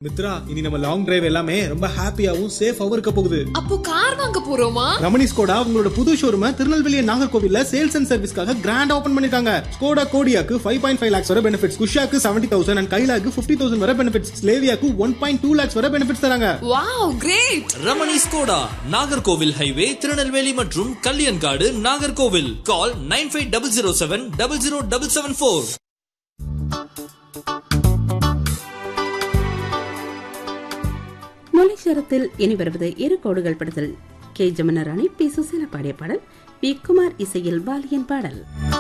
மித்ரா இனி நம்ம long drive எல்லாமே ரொம்ப ஹாப்பியாவும் சேஃபாவும் இருக்க போகுது அப்போ கார் வாங்க போறோமா ரமணி ஸ்கோடா உங்களோட புது ஷோரூம திருநெல்வேலி and நாகர்கோவில்ல சேல்ஸ் அண்ட் சர்வீஸ்க்காக கிராண்ட் ஓபன் பண்ணிருக்காங்க ஸ்கோடா கோடியாக்கு ஃபைவ் பாயிண்ட் ஃபைவ் லேக்ஸ் வர பெனிஃபிட்ஸ் குஷாக்கு செவன்டி தௌசண்ட் அண்ட் கைலாக்கு ஃபிஃப்டி தௌசண்ட் வர பெனிஃபிட்ஸ் ஸ்லேவியாக்கு ஒன் பாயிண்ட் டூ லேக்ஸ் வர பெனிஃபிட்ஸ் தராங்க wow great Ramani Skoda Nagercoil highway Tirunelveli மற்றும் Kalyankadu Nagercoil call nine five double zero seven double zero double seven four மொழிச்சரத்தில் இனி வருவது இரு கோடுகள் படத்தில் கே ஜமுனராணி பி சுசீலா பாடிய பாடல் வி குமார் இசையில் பாலியன் பாடல்